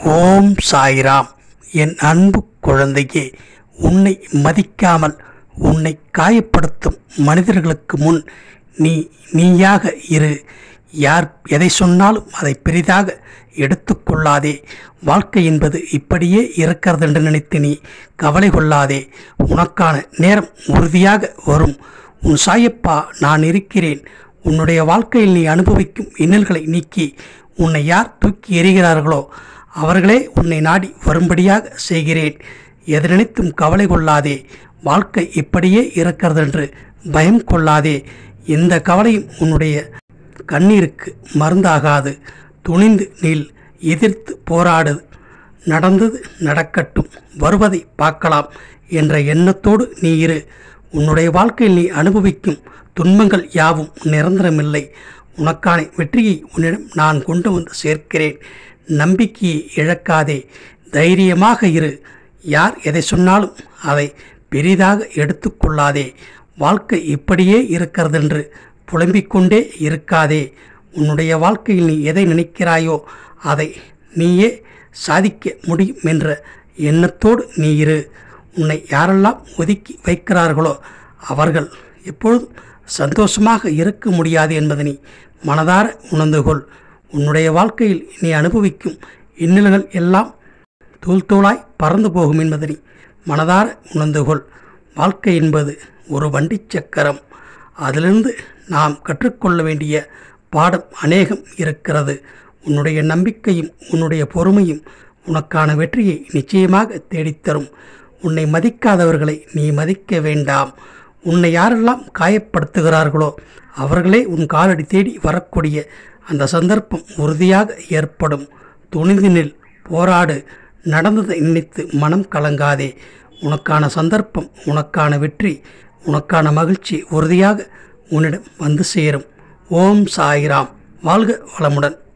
ஓம் சாய்ராம் என் அன்பு குழந்தையே உன்னை மதிக்காமல் உன்னை காயப்படுத்தும் மனிதர்களுக்கு முன் நீ நீயாக இரு யார் எதை சொன்னாலும் அதை பெரிதாக எடுத்துக்கொள்ளாதே வாழ்க்கை என்பது இப்படியே இருக்கிறது என்று நினைத்து நீ கவலை கொள்ளாதே உனக்கான நேரம் உறுதியாக வரும் உன் சாயப்பா நான் இருக்கிறேன் உன்னுடைய வாழ்க்கையில் நீ அனுபவிக்கும் இன்னல்களை நீக்கி உன்னை யார் தூக்கி எறிகிறார்களோ அவர்களே உன்னை நாடி வரும்படியாக செய்கிறேன் எதை நினைத்தும் கவலை கொள்ளாதே வாழ்க்கை இப்படியே இருக்கிறது என்று பயம் கொள்ளாதே எந்த கவலையும் உன்னுடைய கண்ணீருக்கு மருந்தாகாது துணிந்து நீள் எதிர்த்து போராடு நடந்தது நடக்கட்டும் வருவதை பார்க்கலாம் என்ற எண்ணத்தோடு நீ இரு உன்னுடைய வாழ்க்கையில் நீ அனுபவிக்கும் துன்பங்கள் யாவும் நிரந்தரமில்லை உனக்கான வெற்றியை உன்னிடம் நான் கொண்டு வந்து சேர்க்கிறேன் நம்பிக்கையை இழக்காதே தைரியமாக இரு யார் எதை சொன்னாலும் அதை பெரிதாக எடுத்துக்கொள்ளாதே வாழ்க்கை இப்படியே இருக்கிறதென்று புலம்பிக் கொண்டே இருக்காதே உன்னுடைய வாழ்க்கையில் நீ எதை நினைக்கிறாயோ அதை நீயே சாதிக்க முடியும் என்ற எண்ணத்தோடு நீ இரு உன்னை யாரெல்லாம் ஒதுக்கி வைக்கிறார்களோ அவர்கள் எப்பொழுதும் சந்தோஷமாக இருக்க முடியாது என்பதை நீ மனதார உணர்ந்து கொள் உன்னுடைய வாழ்க்கையில் நீ அனுபவிக்கும் இன்னல்கள் எல்லாம் தூள் தூளாய் பறந்து போகும் என்பதை நீ மனதார உணர்ந்து கொள் வாழ்க்கை என்பது ஒரு வண்டி சக்கரம் அதிலிருந்து நாம் கற்றுக்கொள்ள வேண்டிய பாடம் அநேகம் இருக்கிறது உன்னுடைய நம்பிக்கையும் உன்னுடைய பொறுமையும் உனக்கான வெற்றியை நிச்சயமாக தேடித்தரும் உன்னை மதிக்காதவர்களை நீ மதிக்க வேண்டாம் உன்னை யாரெல்லாம் காயப்படுத்துகிறார்களோ அவர்களே உன் காலடி தேடி வரக்கூடிய அந்த சந்தர்ப்பம் உறுதியாக ஏற்படும் துணிந்து நில் போராடு நடந்ததை நினைத்து மனம் கலங்காதே உனக்கான சந்தர்ப்பம் உனக்கான வெற்றி உனக்கான மகிழ்ச்சி உறுதியாக உன்னிடம் வந்து சேரும் ஓம் சாய்ராம் வாழ்க வளமுடன்